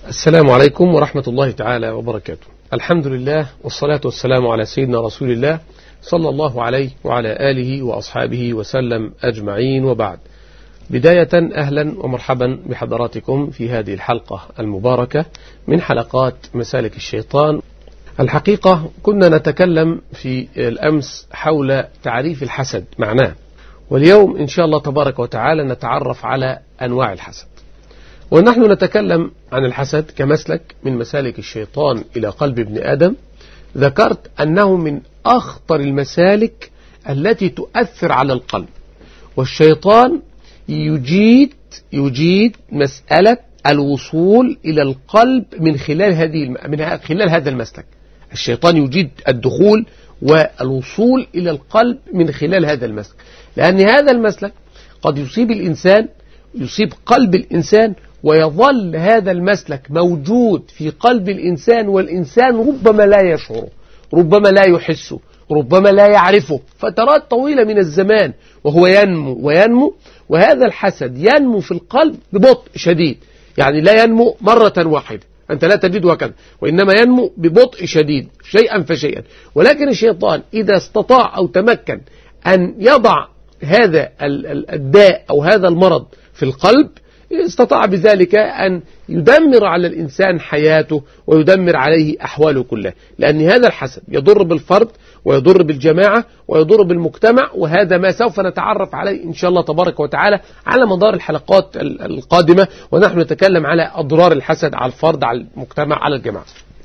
السلام عليكم ورحمة الله تعالى وبركاته الحمد لله والصلاة والسلام على سيدنا رسول الله صلى الله عليه وعلى آله وأصحابه وسلم أجمعين وبعد بداية أهلا ومرحبا بحضراتكم في هذه الحلقة المباركة من حلقات مسالك الشيطان الحقيقة كنا نتكلم في الأمس حول تعريف الحسد معناه واليوم إن شاء الله تبارك وتعالى نتعرف على أنواع الحسد ونحن نتكلم عن الحسد كمسلك من مسالك الشيطان إلى قلب ابن آدم ذكرت أنه من أخطر المسالك التي تؤثر على القلب والشيطان يجيد يجيد مسألة الوصول إلى القلب من خلال هذه من خلال هذا المسلك الشيطان يجيد الدخول والوصول إلى القلب من خلال هذا المسلك لأن هذا المسلك قد يصيب الإنسان يصيب قلب الإنسان ويظل هذا المسلك موجود في قلب الإنسان والإنسان ربما لا يشعره ربما لا يحسه ربما لا يعرفه فترات طويلة من الزمان وهو ينمو وينمو وهذا الحسد ينمو في القلب ببطء شديد يعني لا ينمو مرة واحدة أنت لا تجده هكذا وإنما ينمو ببطء شديد شيئا فشيئا ولكن الشيطان إذا استطاع أو تمكن أن يضع هذا الداء أو هذا المرض في القلب استطاع بذلك أن يدمر على الإنسان حياته ويدمر عليه أحواله كلها لأن هذا الحسد يضر بالفرد ويضر بالجماعة ويضر بالمجتمع وهذا ما سوف نتعرف عليه إن شاء الله تبارك وتعالى على مدار الحلقات القادمة ونحن نتكلم على أضرار الحسد على الفرد على المجتمع على الجماعة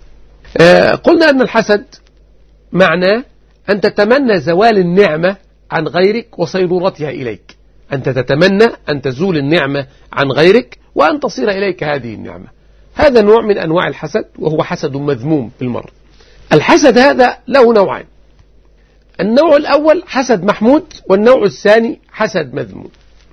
قلنا أن الحسد معناه أن تتمنى زوال النعمة عن غيرك وصيرورتها إليك أنت تتمنى أن تزول النعمة عن غيرك وأن تصير إليك هذه النعمة هذا نوع من أنواع الحسد وهو حسد مذموم بالمرة الحسد هذا له نوعين النوع الأول حسد محمود والنوع الثاني حسد مذموم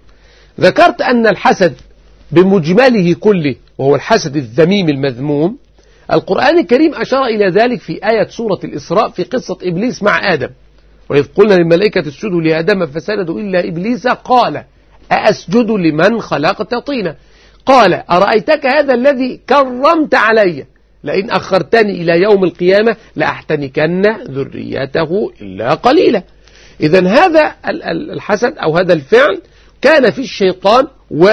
ذكرت أن الحسد بمجمله كله وهو الحسد الذميم المذموم القرآن الكريم أشار إلى ذلك في آية سورة الإسراء في قصة إبليس مع آدم وإذ قلنا للملائكة اسجدوا لآدم فسجدوا إلا إبليس قال أأسجد لمن خلقت طينا قال أرأيتك هذا الذي كرمت علي لئن أخرتني إلى يوم القيامة لأحتنكن ذريته إلا قليلا إذا هذا الحسد أو هذا الفعل كان في الشيطان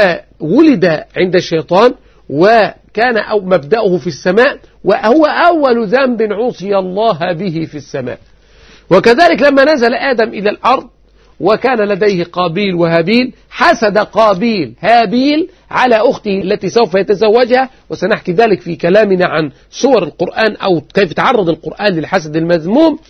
وولد عند الشيطان وكان أو مبدأه في السماء وهو أول ذنب عصي الله به في السماء وكذلك لما نزل آدم إلى الأرض وكان لديه قابيل وهابيل حسد قابيل هابيل على أخته التي سوف يتزوجها وسنحكي ذلك في كلامنا عن صور القرآن أو كيف تعرض القرآن للحسد المذموم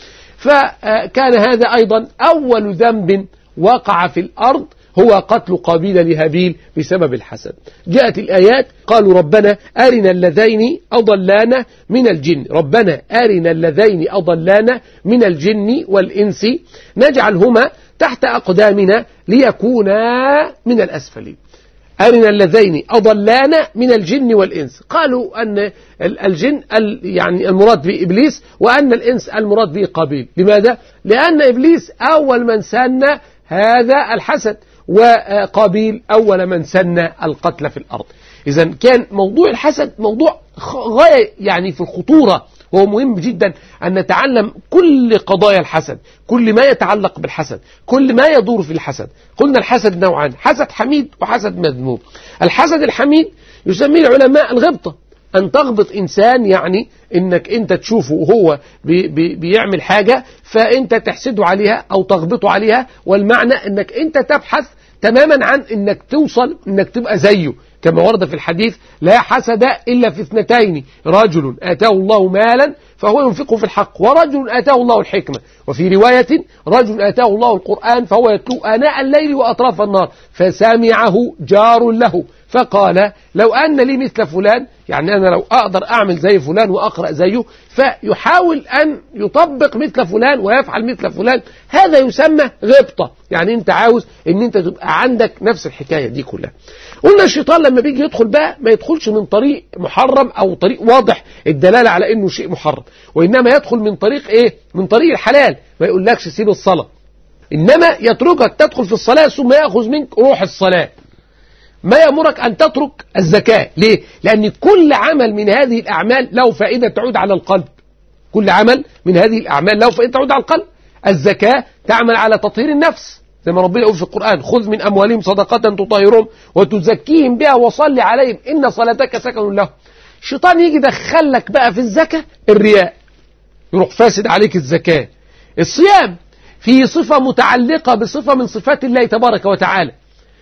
فكان هذا أيضا أول ذنب وقع في الأرض هو قتل قابيل لهابيل بسبب الحسد جاءت الآيات قالوا ربنا أرنا اللذين أضلانا من الجن ربنا أرنا اللذين أضلانا من الجن والإنس نجعلهما تحت أقدامنا ليكونا من الأسفلين أرنا اللذين أضلانا من الجن والإنس قالوا أن الجن يعني المراد به إبليس وأن الإنس المراد به قابيل لماذا؟ لأن إبليس أول من سن هذا الحسد وقابيل أول من سن القتل في الأرض إذا كان موضوع الحسد موضوع غاية يعني في الخطورة وهو مهم جدا أن نتعلم كل قضايا الحسد كل ما يتعلق بالحسد كل ما يدور في الحسد قلنا الحسد نوعان حسد حميد وحسد مذموم الحسد الحميد يسميه العلماء الغبطة أن تغبط إنسان يعني إنك أنت تشوفه وهو بي بي بيعمل حاجة فأنت تحسده عليها أو تغبطه عليها والمعنى أنك أنت تبحث تماما عن أنك توصل أنك تبقى زيه كما ورد في الحديث لا حسد إلا في اثنتين رجل آتاه الله مالا فهو ينفقه في الحق ورجل آتاه الله الحكمة وفي رواية رجل آتاه الله القرآن فهو يتلو آناء الليل وأطراف النار فسمعه جار له فقال لو أن لي مثل فلان يعني أنا لو أقدر أعمل زي فلان وأقرأ زيه فيحاول أن يطبق مثل فلان ويفعل مثل فلان هذا يسمى غبطة يعني أنت عاوز أن أنت تبقى عندك نفس الحكاية دي كلها قلنا الشيطان لما بيجي يدخل بقى ما يدخلش من طريق محرم أو طريق واضح الدلالة على أنه شيء محرم وإنما يدخل من طريق إيه من طريق الحلال ما يقولكش سيب الصلاة إنما يتركك تدخل في الصلاة ثم يأخذ منك روح الصلاة ما يأمرك أن تترك الزكاة ليه؟ لأن كل عمل من هذه الأعمال له فائدة تعود على القلب كل عمل من هذه الأعمال له فائدة تعود على القلب الزكاة تعمل على تطهير النفس زي ما ربنا يقول في القرآن خذ من أموالهم صدقة تطهرهم وتزكيهم بها وصل عليهم إن صلاتك سكن لهم الشيطان يجي يدخلك بقى في الزكاة الرياء يروح فاسد عليك الزكاة الصيام فيه صفة متعلقة بصفة من صفات الله تبارك وتعالى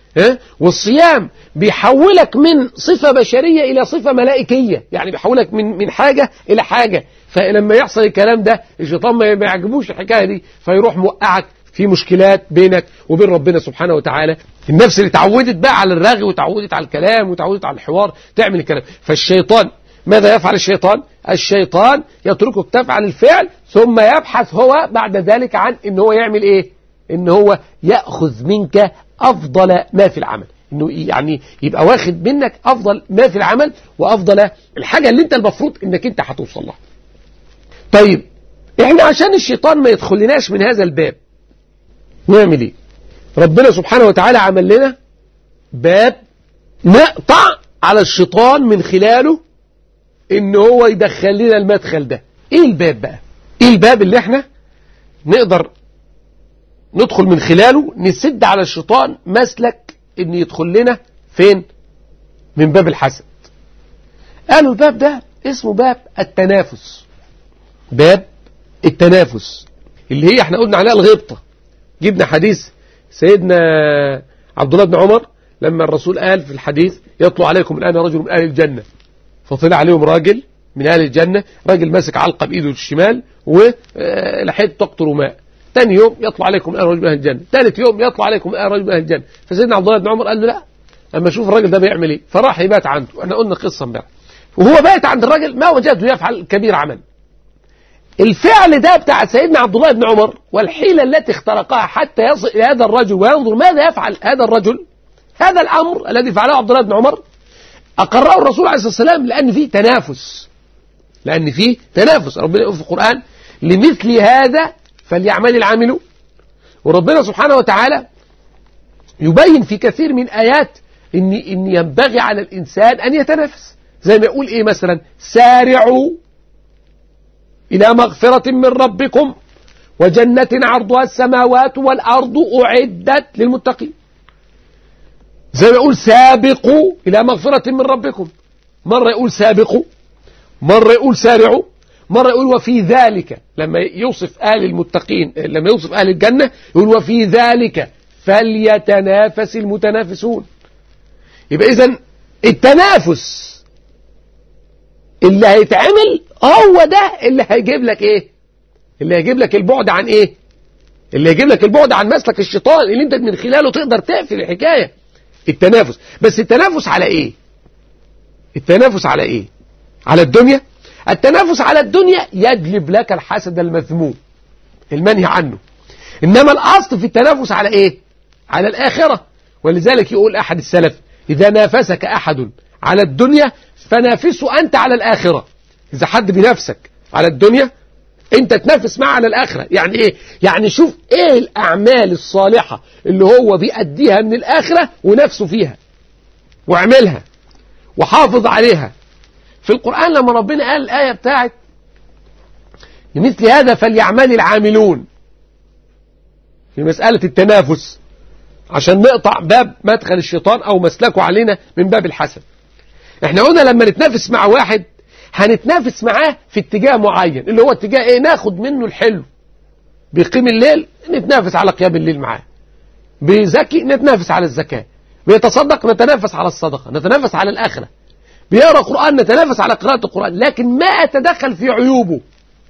والصيام بيحولك من صفة بشرية إلى صفة ملائكية يعني بيحولك من من حاجة إلى حاجة فلما يحصل الكلام ده الشيطان ما يعجبوش الحكاية دي فيروح موقعك في مشكلات بينك وبين ربنا سبحانه وتعالى النفس اللي اتعودت بقى على الرغي وتعودت على الكلام وتعودت على الحوار تعمل الكلام فالشيطان ماذا يفعل الشيطان الشيطان يتركك تفعل الفعل ثم يبحث هو بعد ذلك عن ان هو يعمل ايه ان هو يأخذ منك افضل ما في العمل انه يعني يبقى واخد منك افضل ما في العمل وافضل الحاجة اللي انت المفروض انك انت هتوصل لها طيب احنا عشان الشيطان ما يدخلناش من هذا الباب نعمل ايه ربنا سبحانه وتعالى عمل لنا باب نقطع على الشيطان من خلاله ان هو يدخل لنا المدخل ده ايه الباب بقى ايه الباب اللي احنا نقدر ندخل من خلاله نسد على الشيطان مسلك ان يدخل لنا فين من باب الحسد قالوا الباب ده اسمه باب التنافس باب التنافس اللي هي احنا قلنا عليها الغبطة جبنا حديث سيدنا عبد الله بن عمر لما الرسول قال في الحديث يطلع عليكم الآن رجل من أهل الجنة فطلع عليهم راجل من أهل الجنة راجل ماسك علقة بإيده الشمال ولحيته تقطر ماء ثاني يوم يطلع عليكم الآن رجل من أهل الجنة ثالث يوم يطلع عليكم الآن رجل من أهل الجنة فسيدنا عبد الله بن عمر قال له لا أما شوف الراجل ده بيعمل إيه فراح يبات عنده احنا قلنا قصة امبارح وهو بات عند الراجل ما وجده يفعل كبير عمل الفعل ده بتاع سيدنا عبد الله بن عمر والحيلة التي اخترقها حتى يصل إلى هذا الرجل وينظر ماذا يفعل هذا الرجل هذا الأمر الذي فعله عبد الله بن عمر أقره الرسول عليه الصلاة والسلام لأن فيه تنافس لأن فيه تنافس ربنا يقول في القرآن لمثل هذا فليعمل العاملون وربنا سبحانه وتعالى يبين في كثير من آيات إن, إن ينبغي على الإنسان أن يتنافس زي ما يقول إيه مثلا سارعوا إلى مغفرة من ربكم وجنة عرضها السماوات والأرض أعدت للمتقين زي ما يقول سابقوا إلى مغفرة من ربكم مرة يقول سابقوا مرة يقول سارعوا مرة يقول وفي ذلك لما يوصف آل المتقين لما يوصف آل الجنة يقول وفي ذلك فليتنافس المتنافسون يبقى إذا التنافس اللي هيتعمل هو ده اللي هيجيب لك ايه اللي هيجيب لك البعد عن ايه اللي هيجيب لك البعد عن مسلك الشيطان اللي انت من خلاله تقدر تقفل الحكاية التنافس بس التنافس على ايه التنافس على ايه على الدنيا التنافس على الدنيا يجلب لك الحسد المذموم المنهي عنه إنما الأصل في التنافس على إيه على الآخرة ولذلك يقول أحد السلف إذا نافسك أحد على الدنيا فنافسه أنت على الآخرة إذا حد بنفسك على الدنيا أنت تنافس معه على الآخرة يعني إيه يعني شوف إيه الأعمال الصالحة اللي هو بيأديها من الآخرة ونفسه فيها واعملها وحافظ عليها في القرآن لما ربنا قال الآية بتاعت لمثل هذا فليعمل العاملون في مسألة التنافس عشان نقطع باب مدخل الشيطان أو مسلكه علينا من باب الحسد احنا قلنا لما نتنافس مع واحد هنتنافس معاه في اتجاه معين اللي هو اتجاه ايه ناخد منه الحلو بيقيم الليل نتنافس على قيام الليل معاه بيزكي نتنافس على الزكاة بيتصدق نتنافس على الصدقة نتنافس على الآخرة بيقرأ قرآن نتنافس على قراءة القرآن لكن ما أتدخل في عيوبه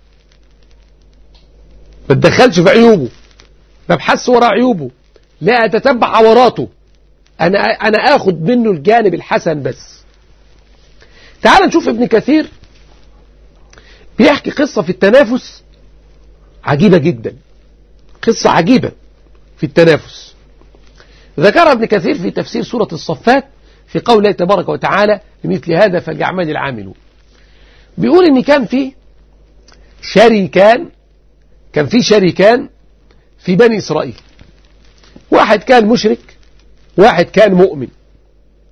ما اتدخلش في عيوبه ما ابحثش وراء عيوبه لا أتتبع عوراته أنا, أنا آخد منه الجانب الحسن بس تعال نشوف ابن كثير بيحكي قصة في التنافس عجيبة جدا قصة عجيبة في التنافس ذكرها ابن كثير في تفسير سورة الصفات في قوله تبارك وتعالى لمثل هذا فليعمل العاملون بيقول ان كان في شريكان كان في شريكان في بني إسرائيل واحد كان مشرك واحد كان مؤمن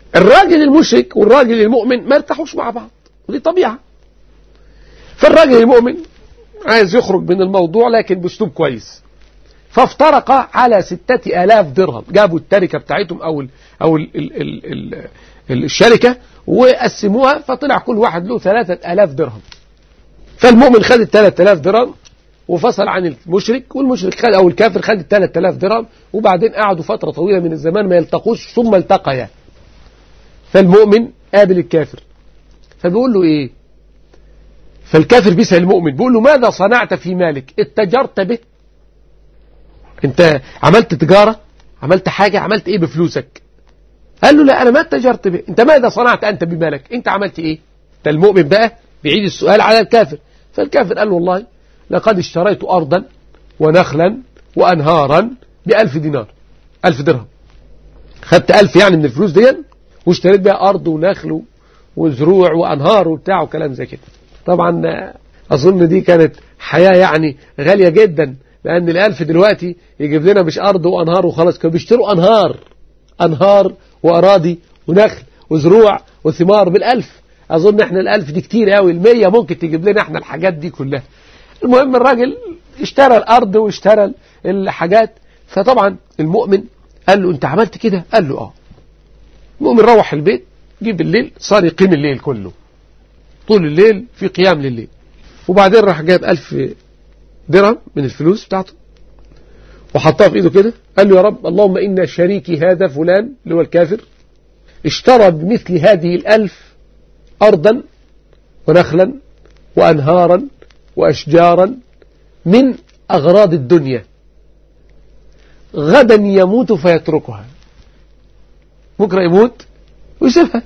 الراجل المشرك والراجل المؤمن ما يرتاحوش مع بعض ودي طبيعة فالراجل المؤمن عايز يخرج من الموضوع لكن باسلوب كويس فافترق على ستة آلاف درهم جابوا التركة بتاعتهم أو ال أو ال ال ال ال الشركة وقسموها فطلع كل واحد له ثلاثة آلاف درهم فالمؤمن خد الثلاثة آلاف درهم وفصل عن المشرك والمشرك خد أو الكافر خد الثلاثة آلاف درهم وبعدين قعدوا فترة طويلة من الزمان ما يلتقوش ثم التقيا فالمؤمن قابل الكافر فبيقول له إيه فالكافر بيسأل المؤمن بيقول له ماذا صنعت في مالك اتجرت به انت عملت تجارة عملت حاجة عملت ايه بفلوسك قال له لا انا ما اتجرت به انت ماذا صنعت انت بمالك انت عملت ايه ده المؤمن بقى بيعيد السؤال على الكافر فالكافر قال له والله لقد اشتريت ارضا ونخلا وانهارا بألف دينار ألف درهم خدت ألف يعني من الفلوس دي واشتريت بها أرض ونخل وزروع وأنهار وبتاع وكلام زي كده طبعا أظن دي كانت حياة يعني غالية جدا لأن الألف دلوقتي يجيب لنا مش أرض وأنهار وخلاص كانوا بيشتروا أنهار أنهار وأراضي ونخل وزروع وثمار بالألف أظن إحنا الألف دي كتير قوي المية ممكن تجيب لنا إحنا الحاجات دي كلها المهم الراجل اشترى الأرض واشترى الحاجات فطبعا المؤمن قال له أنت عملت كده قال له آه المؤمن روح البيت جه بالليل صار يقيم الليل كله طول الليل في قيام لليل وبعدين راح جاب ألف درهم من الفلوس بتاعته وحطها في ايده كده قال له يا رب اللهم إن شريكي هذا فلان اللي هو الكافر اشترى بمثل هذه الألف أرضا ونخلا وأنهارا وأشجارا من أغراض الدنيا غدا يموت فيتركها بكرة يموت ويسيبها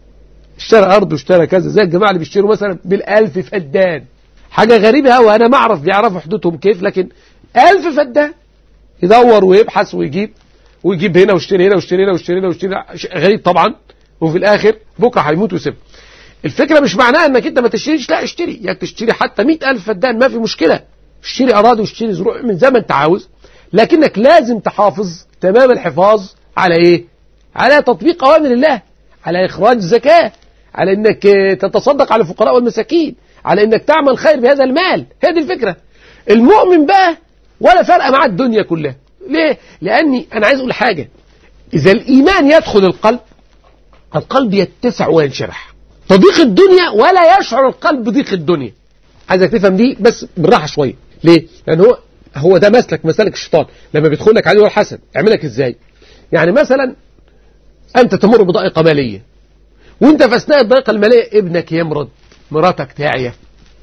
اشترى أرض واشترى كذا زي الجماعة اللي بيشتروا مثلا بالألف فدان حاجة غريبة أوي أنا ما أعرف بيعرفوا حدودهم كيف لكن ألف فدان يدور ويبحث ويجيب ويجيب هنا ويشتري هنا ويشتري هنا ويشتري هنا ويشتري غريب طبعا وفي الآخر بكرة هيموت ويسيبها الفكرة مش معناها انك انت ما تشتريش لا اشتري يعني تشتري حتى مئة ألف فدان ما في مشكلة اشتري أراضي واشتري زروع من زي ما انت عاوز لكنك لازم تحافظ تمام الحفاظ على ايه على تطبيق أوامر الله على إخراج الزكاة على انك تتصدق على الفقراء والمساكين على انك تعمل خير بهذا المال هذه الفكرة المؤمن بقى ولا فرق مع الدنيا كلها ليه لاني انا عايز اقول حاجة اذا الايمان يدخل القلب القلب يتسع وينشرح تضيق الدنيا ولا يشعر القلب بضيق الدنيا عايزك تفهم دي بس بالراحة شوية ليه لان هو هو ده مسلك مسالك الشيطان لما بيدخل لك عليه الحسن يعملك ازاي يعني مثلا انت تمر بضائقة مالية وانت في اثناء الضائقة المالية ابنك يمرض مراتك تعيا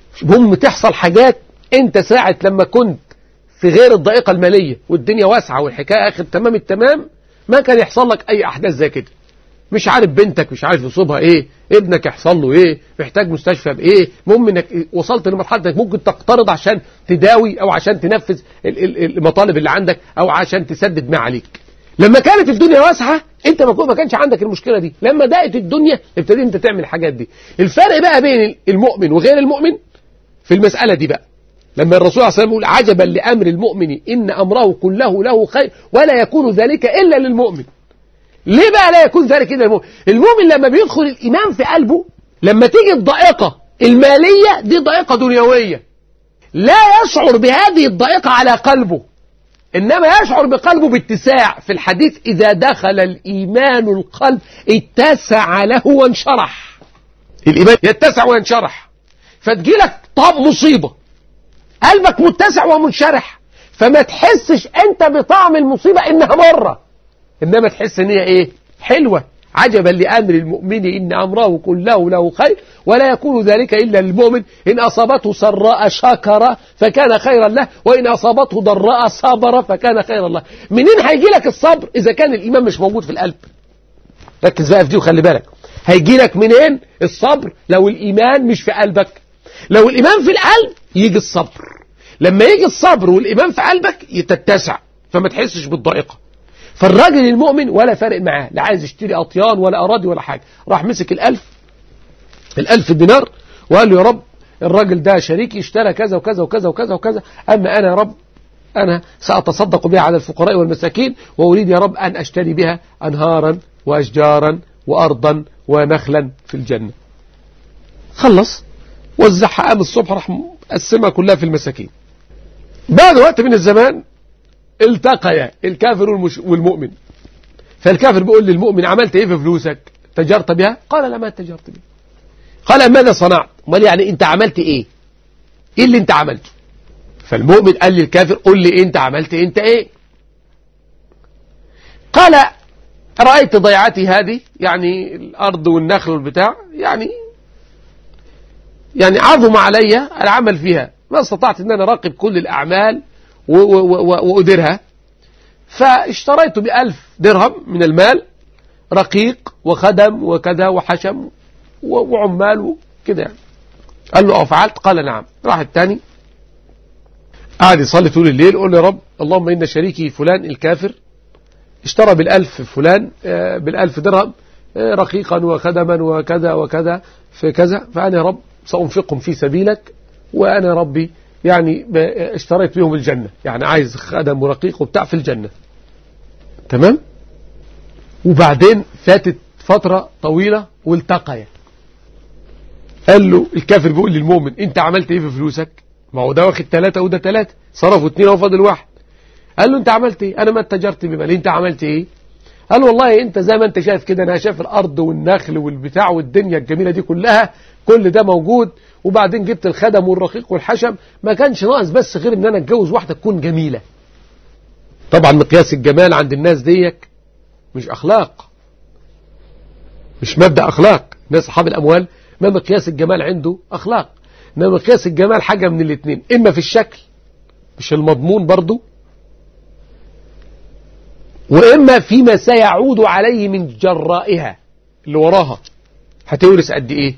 هم تحصل حاجات انت ساعة لما كنت في غير الضائقة المالية والدنيا واسعة والحكاية اخر تمام التمام ما كان يحصل لك اي احداث زي كده مش عارف بنتك مش عارف يصيبها ايه ابنك يحصل له ايه محتاج مستشفى بايه المهم انك وصلت لمرحله انك ممكن تقترض عشان تداوي او عشان تنفذ المطالب اللي عندك او عشان تسدد ما عليك لما كانت الدنيا واسعه انت ما كانش عندك المشكله دي لما ضاقت الدنيا ابتديت انت تعمل الحاجات دي الفرق بقى بين المؤمن وغير المؤمن في المساله دي بقى لما الرسول عليه الصلاه والسلام يقول عجبا لامر المؤمن ان امره كله له خير ولا يكون ذلك الا للمؤمن ليه بقى لا يكون ذلك الا للمؤمن المؤمن لما بيدخل الايمان في قلبه لما تيجي الضائقه الماليه دي ضائقه دنيويه لا يشعر بهذه الضائقه على قلبه إنما يشعر بقلبه باتساع في الحديث إذا دخل الإيمان القلب اتسع له وانشرح الإيمان يتسع وينشرح فتجيلك طب مصيبة قلبك متسع ومنشرح فما تحسش أنت بطعم المصيبة إنها مرة إنما تحس إن هي إيه حلوة عجبا لأمر المؤمن إن أمره كله له خير ولا يكون ذلك إلا للمؤمن إن أصابته سراء شكر فكان خيرا له وإن أصابته ضراء صبر فكان خيرا له منين هيجي لك الصبر إذا كان الإيمان مش موجود في القلب ركز بقى في دي وخلي بالك هيجي لك منين الصبر لو الإيمان مش في قلبك لو الإيمان في القلب يجي الصبر لما يجي الصبر والإيمان في قلبك يتتسع فما تحسش بالضائقة فالراجل المؤمن ولا فارق معاه لا عايز يشتري أطيان ولا أراضي ولا حاجة راح مسك الألف الألف دينار وقال له يا رب الراجل ده شريكي اشترى كذا وكذا وكذا وكذا وكذا أما أنا يا رب أنا سأتصدق بها على الفقراء والمساكين وأريد يا رب أن أشتري بها أنهارا وأشجارا وأرضا ونخلا في الجنة خلص وزعها قام الصبح راح قسمها كلها في المساكين بعد وقت من الزمان التقيا الكافر والمش... والمؤمن فالكافر بيقول للمؤمن عملت ايه في فلوسك تجرت بها قال لا ما تجرت بها قال ماذا صنعت امال يعني انت عملت ايه ايه اللي انت عملته فالمؤمن قال للكافر قل لي انت عملت انت ايه قال رأيت ضيعتي هذه يعني الأرض والنخل والبتاع يعني يعني عظم علي العمل فيها ما استطعت أن أنا أراقب كل الأعمال وأديرها فاشتريت بألف درهم من المال رقيق وخدم وكذا وحشم وعمال وكذا يعني قال له أفعلت قال نعم راح الثاني قعد يصلي طول الليل قول يا رب اللهم إن شريكي فلان الكافر اشترى بالألف فلان آه، بالألف درهم آه، رقيقا وخدما وكذا وكذا في كذا فأنا يا رب سأنفقهم في سبيلك وأنا ربي يعني اشتريت بهم الجنة يعني عايز خدم ورقيق وبتاع في الجنة تمام وبعدين فاتت فترة طويلة والتقيا قال له الكافر بيقول للمؤمن انت عملت ايه في فلوسك ما هو ده واخد ثلاثة وده ثلاثة صرفوا اثنين وفاضل واحد قال له انت عملت ايه انا ما اتجرت بمال انت عملت ايه قال والله انت زي ما انت شايف كده انا شايف الارض والنخل والبتاع والدنيا الجميلة دي كلها كل ده موجود وبعدين جبت الخدم والرقيق والحشم ما كانش ناقص بس غير ان انا اتجوز واحدة تكون جميلة طبعا مقياس الجمال عند الناس ديك مش اخلاق مش مبدأ اخلاق ناس اصحاب الاموال ما مقياس الجمال عنده اخلاق انما مقياس الجمال حاجة من الاثنين اما في الشكل مش المضمون برضو وإما فيما سيعود عليه من جرائها اللي وراها هتورث قد إيه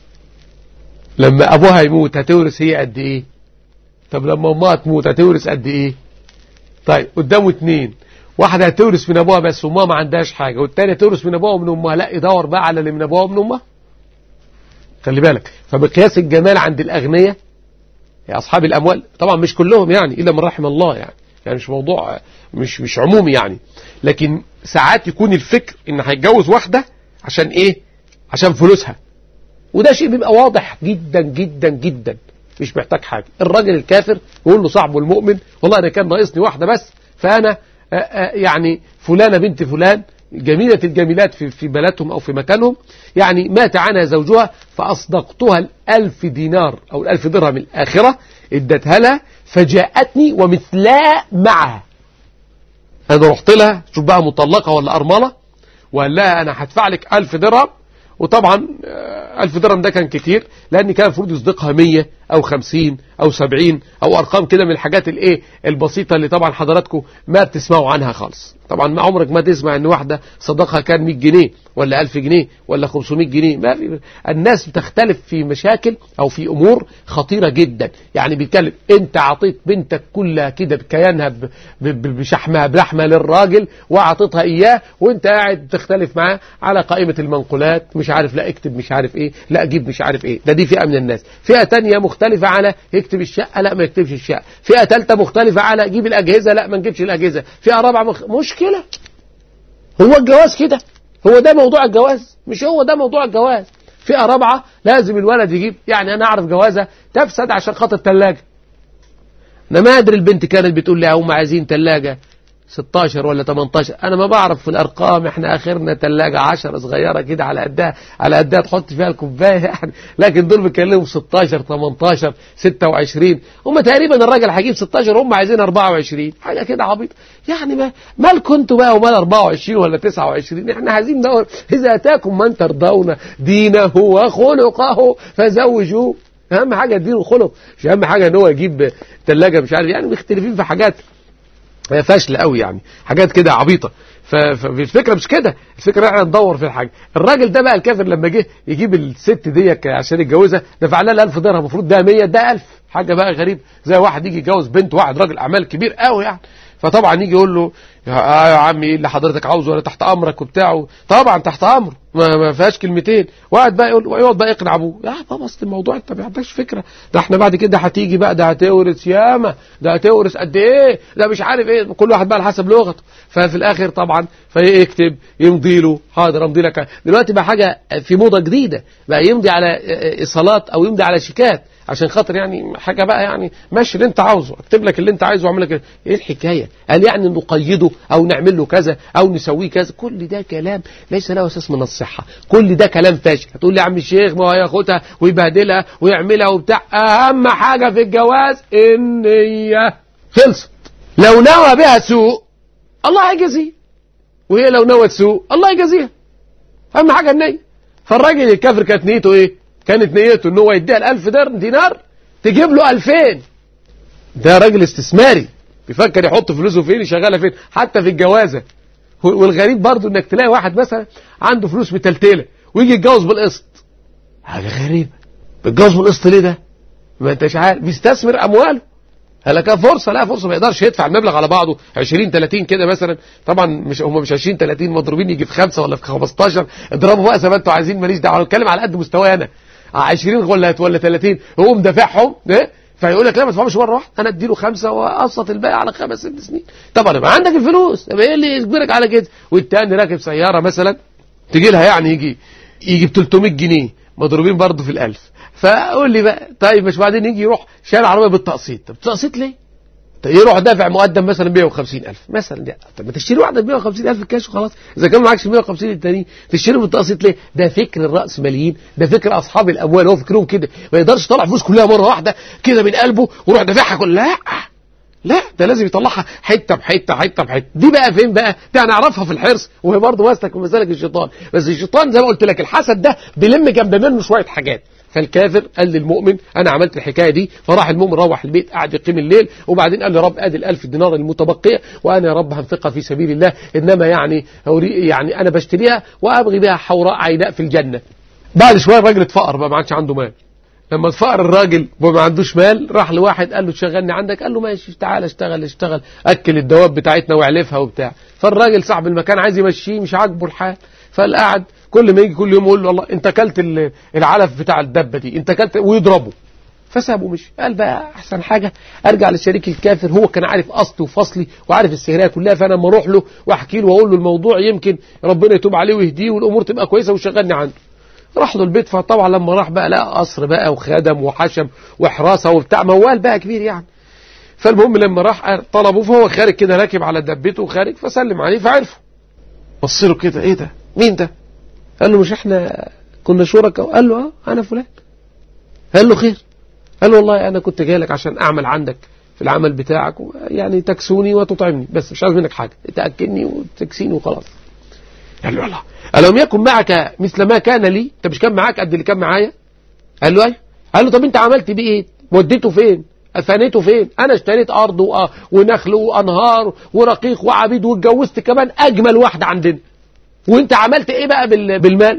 لما أبوها يموت هتورث هي قد إيه طب لما أمها تموت هتورث قد إيه طيب قدامه اتنين واحدة هتورث من أبوها بس أمها ما عندهاش حاجة والتانية تورث من أبوها ومن أمها لا يدور بقى على اللي من أبوها ومن أمها خلي بالك فبقياس الجمال عند الأغنياء يا أصحاب الأموال طبعا مش كلهم يعني إلا من رحم الله يعني يعني مش موضوع مش مش عمومي يعني لكن ساعات يكون الفكر ان هيتجوز واحدة عشان ايه عشان فلوسها وده شيء بيبقى واضح جدا جدا جدا مش محتاج حاجة الراجل الكافر يقول له صاحبه المؤمن والله انا كان ناقصني واحدة بس فانا يعني فلانة بنت فلان جميلة الجميلات في في بلدهم أو في مكانهم يعني مات عنها زوجها فأصدقتها الألف دينار أو الألف درهم الآخرة ادتها لها فجاءتني ومثلا معها أنا رحت لها شوف بقى مطلقة ولا أرملة وقال لها أنا هدفع لك ألف درهم وطبعا آه، ألف درهم ده كان كتير لأن كان المفروض يصدقها 100 أو 50 أو 70 أو أرقام كده من الحاجات الإيه البسيطة اللي طبعا حضراتكم ما بتسمعوا عنها خالص طبعا ما عمرك ما تسمع ان واحدة صدقها كان 100 جنيه ولا 1000 جنيه ولا 500 جنيه ما في الناس بتختلف في مشاكل او في امور خطيرة جدا يعني بيتكلم انت عطيت بنتك كلها كده بكيانها بشحمها بلحمة للراجل وعطيتها اياه وانت قاعد تختلف معاه على قائمة المنقولات مش عارف لا اكتب مش عارف ايه لا اجيب مش عارف ايه ده دي فئة من الناس فئة تانية مختلفة على يكتب الشقة لا ما يكتبش الشقة فئة ثالثة مختلفة على جيب الاجهزة لا ما نجيبش الاجهزة فئة رابعة مخ... مشكلة هو الجواز كده هو ده موضوع الجواز مش هو ده موضوع الجواز فئة رابعة لازم الولد يجيب يعني أنا أعرف جوازة تفسد عشان خاطر ثلاجة أنا ما أدري البنت كانت بتقول لي هم عايزين ثلاجة 16 ولا 18 انا ما بعرف في الارقام احنا اخرنا ثلاجه 10 صغيره كده على قدها على قدها تحط فيها الكوبايه يعني لكن دول بيكلموا 16 18 26 هم تقريبا الراجل هيجيب 16 هم عايزين 24 حاجه كده عبيطه يعني ما مال كنتوا بقى ومال 24 ولا 29 احنا عايزين ندور اذا اتاكم من ترضون دينه وخلقه فزوجوه اهم حاجه الدين والخلق مش اهم حاجه ان هو يجيب ثلاجه مش عارف يعني مختلفين في حاجات فاشلة قوي يعني حاجات كده عبيطة فالفكرة مش كده الفكرة احنا ندور في الحاجة الراجل ده بقى الكافر لما جه يجيب الست دي عشان يتجوزها دفع لها 1000 درهم المفروض ده 100 ده 1000 حاجة بقى غريب زي واحد يجي يتجوز بنت واحد راجل أعمال كبير قوي يعني فطبعا يجي يقول له يا يا عمي ايه اللي حضرتك عاوزه ولا تحت امرك وبتاع طبعا تحت امره ما, ما فيهاش كلمتين وقعد بقى يقول يقعد بقى يقنع ابوه يا بابا اصل الموضوع انت ما عندكش فكره ده احنا بعد كده هتيجي بقى ده هتورث ياما ده هتورث قد ايه ده مش عارف ايه كل واحد بقى على حسب لغته ففي الاخر طبعا فيكتب يمضي له حاضر امضي لك دلوقتي بقى حاجه في موضه جديده بقى يمضي على ايصالات او يمضي على شيكات عشان خاطر يعني حاجه بقى يعني ماشي اللي انت عاوزه اكتب لك اللي انت عايزه واعمل لك ايه الحكايه قال يعني نقيده او نعمل له كذا او نسويه كذا كل ده كلام ليس له اساس من الصحه كل ده كلام فاشل هتقول لي يا عم الشيخ ما هو هياخدها ويبهدلها ويعملها وبتاع اهم حاجه في الجواز النيه خلصت لو نوى بها سوء الله هيجازيه وهي لو نوت سوء الله يجازيها اهم حاجه النيه فالراجل الكافر كانت نيته ايه كانت نيته ان هو يديها الألف دينار تجيب له ألفين ده راجل استثماري بيفكر يحط فلوسه فين يشغلها فين حتى في الجوازة والغريب برضو انك تلاقي واحد مثلا عنده فلوس متلتلة ويجي يتجوز بالقسط حاجة غريبة بيتجوز بالقسط ليه ده ما انتش عارف بيستثمر امواله هلا كان فرصه لا فرصه ما يقدرش يدفع المبلغ على بعضه 20 30 كده مثلا طبعا مش هم مش 20 30 مضروبين يجي في خمسه ولا في 15 اضربوا بقى زي ما انتوا عايزين ماليش دعوه بتكلم على قد مستواي انا 20 ولا ولا 30 هو مدافعهم ايه فيقول لك لا ما تدفعوش مره واحده انا اديله خمسه واقسط الباقي على خمس ست سنين طبعا يبقى عندك الفلوس يبقى ايه اللي يجبرك على كده والتاني راكب سياره مثلا تجي لها يعني يجي يجي ب 300 جنيه مضروبين برضه في الألف فقول لي بقى طيب مش بعدين يجي يروح شارع عربيه بالتقسيط طب التقسيط ليه؟ يروح دافع مقدم مثلا 150000 مثلا لا طب ما تشتري واحده ب 150000 كاش وخلاص اذا كان معكش 150 التانيين تشتري بالتقسيط ليه ده فكر الراسماليين ده فكر اصحاب الاموال هو فكرهم كده ما يقدرش يطلع فلوس كلها مره واحده كده من قلبه ويروح دافعها كلها لا ده لازم يطلعها حته بحته حته بحته دي بقى فين بقى دي هنعرفها في الحرص وهي برضه مسلك من مسالك الشيطان بس الشيطان زي ما قلت لك الحسد ده بيلم جنب منه شويه حاجات فالكافر قال للمؤمن انا عملت الحكايه دي فراح المؤمن روح البيت قعد يقيم الليل وبعدين قال له رب ادي الألف دينار المتبقيه وانا يا رب هنفقها في سبيل الله انما يعني يعني انا بشتريها وابغي بها حوراء عيناء في الجنه بعد شويه الراجل اتفقر بقى ما عادش عنده مال لما اتفقر الراجل وما عندوش مال راح لواحد قال له تشغلني عندك قال له ماشي تعال اشتغل اشتغل اكل الدواب بتاعتنا واعلفها وبتاع فالراجل صاحب المكان عايز يمشيه مش عاجبه الحال فالقعد كل ما يجي كل يوم يقول له والله انت اكلت العلف بتاع الدبه دي انت اكلت ويضربه فسابه مشي قال بقى احسن حاجه ارجع للشريك الكافر هو كان عارف اصلي وفصلي وعارف السهريه كلها فانا لما اروح له واحكي له واقول له الموضوع يمكن ربنا يتوب عليه ويهديه والامور تبقى كويسه ويشغلني عنده راح له البيت فطبعا لما راح بقى لقى قصر بقى وخدم وحشم وحراسه وبتاع موال بقى كبير يعني فالمهم لما راح طلبه فهو خارج كده راكب على دبته وخارج فسلم عليه فعرفه بص له كده ايه ده مين ده قال له مش احنا كنا شركاء قال له اه انا فلان قال له خير قال له والله انا كنت جاي لك عشان اعمل عندك في العمل بتاعك يعني تكسوني وتطعمني بس مش عايز منك حاجه تاكلني وتكسيني وخلاص قال له الله ألم يكن معك مثل ما كان لي انت مش كان معاك قد اللي كان معايا قال له ايوه قال له طب انت عملت بيه ايه وديته فين فنيته فين انا اشتريت ارض ونخل وانهار ورقيق وعبيد واتجوزت كمان اجمل واحده عندنا وانت عملت ايه بقى بالمال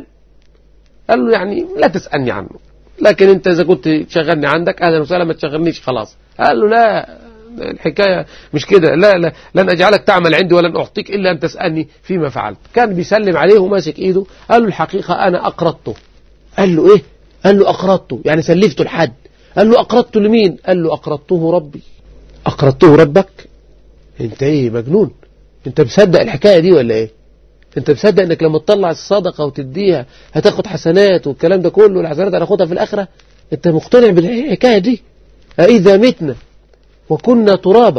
قال له يعني لا تسألني عنه لكن انت اذا كنت تشغلني عندك اهلا وسهلا ما تشغلنيش خلاص قال له لا الحكاية مش كده لا لا لن أجعلك تعمل عندي ولن أعطيك إلا أن تسألني فيما فعلت كان بيسلم عليه وماسك إيده قال له الحقيقة أنا أقرضته قال له إيه قال له أقرضته يعني سلفته لحد قال له أقرضته لمين قال له أقرضته ربي أقرضته ربك انت ايه مجنون انت مصدق الحكاية دي ولا ايه انت مصدق انك لما تطلع الصدقة وتديها هتاخد حسنات والكلام ده كله الحسنات هناخدها في الاخرة انت مقتنع بالحكاية دي أإذا متنا وكنا ترابا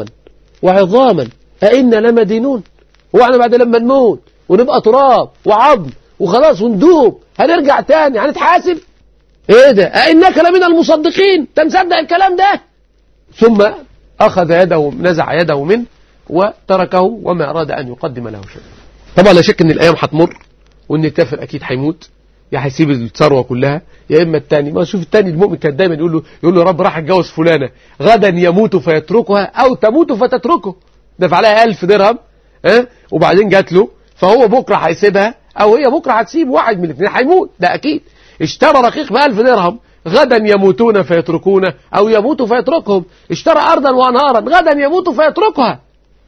وعظاما أئنا لمدينون هو احنا بعد لما نموت ونبقى تراب وعظم وخلاص وندوب هنرجع تاني هنتحاسب ايه ده أئنك لمن المصدقين انت مصدق الكلام ده ثم أخذ يده نزع يده منه وتركه وما أراد أن يقدم له شيء طبعا لا شك ان الايام هتمر وان الكافر اكيد هيموت يا هيسيب الثروه كلها يا اما الثاني ما شوف الثاني المؤمن كان دايما يقول له يقول له يا رب راح اتجوز فلانه غدا يموت فيتركها او تموت فتتركه دفع لها 1000 درهم ها وبعدين جات له فهو بكره هيسيبها او هي بكره هتسيب واحد من الاثنين هيموت ده اكيد اشترى رقيق ب 1000 درهم غدا يموتون فيتركونه او يموت فيتركهم اشترى ارضا وانهارا غدا يموت فيتركها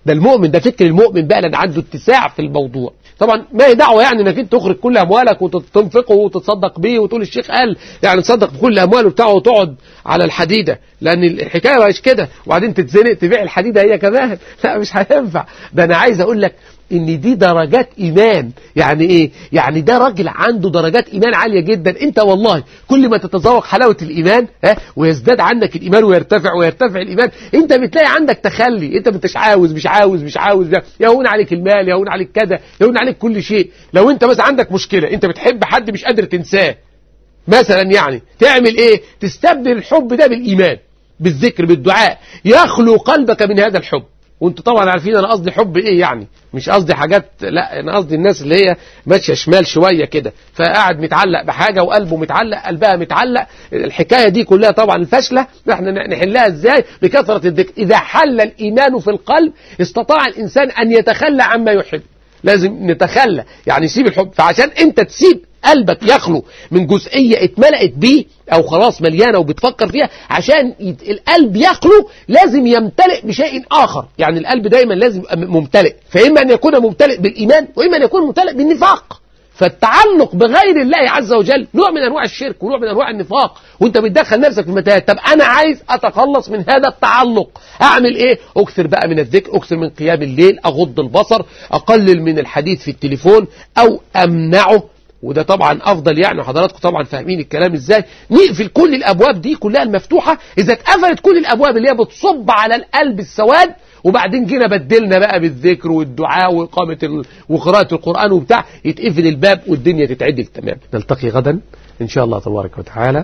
ده المؤمن ده فكر المؤمن بقى لان عنده اتساع في الموضوع طبعا ما هي دعوه يعني انك انت تخرج كل اموالك وتنفقه وتتصدق بيه وتقول الشيخ قال يعني تصدق بكل امواله بتاعه وتقعد على الحديده لان الحكايه مش كده وبعدين تتزنق تبيع الحديده هي كمان لا مش هينفع ده انا عايز اقول لك ان دي درجات ايمان يعني ايه يعني ده راجل عنده درجات ايمان عاليه جدا انت والله كل ما تتذوق حلاوه الايمان ها ويزداد عندك الايمان ويرتفع ويرتفع الايمان انت بتلاقي عندك تخلي انت مش عاوز مش عاوز مش عاوز يهون عليك المال يهون عليك كذا يهون عليك كل شيء لو انت مثلا عندك مشكله انت بتحب حد مش قادر تنساه مثلا يعني تعمل ايه تستبدل الحب ده بالايمان بالذكر بالدعاء يخلو قلبك من هذا الحب وانتوا طبعا عارفين انا قصدي حب ايه يعني مش قصدي حاجات لا انا قصدي الناس اللي هي ماشيه شمال شويه كده فقاعد متعلق بحاجه وقلبه متعلق قلبها متعلق الحكايه دي كلها طبعا الفاشله احنا نحلها ازاي بكثره الذكر اذا حل الايمان في القلب استطاع الانسان ان يتخلى عما يحب لازم نتخلى يعني يسيب الحب فعشان انت تسيب قلبك يخلو من جزئية اتملأت بيه او خلاص مليانة وبتفكر فيها عشان القلب يخلو لازم يمتلئ بشيء اخر يعني القلب دايما لازم ممتلئ فاما ان يكون ممتلئ بالايمان واما ان يكون ممتلئ بالنفاق فالتعلق بغير الله عز وجل نوع من انواع الشرك ونوع من انواع النفاق وانت بتدخل نفسك في المتاهات طب انا عايز اتخلص من هذا التعلق اعمل ايه اكثر بقى من الذكر اكثر من قيام الليل اغض البصر اقلل من الحديث في التليفون او امنعه وده طبعا افضل يعني حضراتكم طبعا فاهمين الكلام ازاي نقفل كل الابواب دي كلها المفتوحه اذا اتقفلت كل الابواب اللي هي بتصب على القلب السواد وبعدين جينا بدلنا بقى بالذكر والدعاء وإقامة ال... وقراءة القرآن وبتاع يتقفل الباب والدنيا تتعدل تمام نلتقي غدا إن شاء الله تبارك وتعالى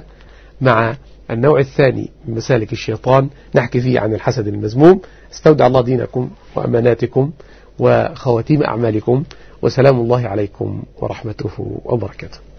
مع النوع الثاني من مسالك الشيطان نحكي فيه عن الحسد المذموم استودع الله دينكم وأماناتكم وخواتيم أعمالكم وسلام الله عليكم ورحمته وبركاته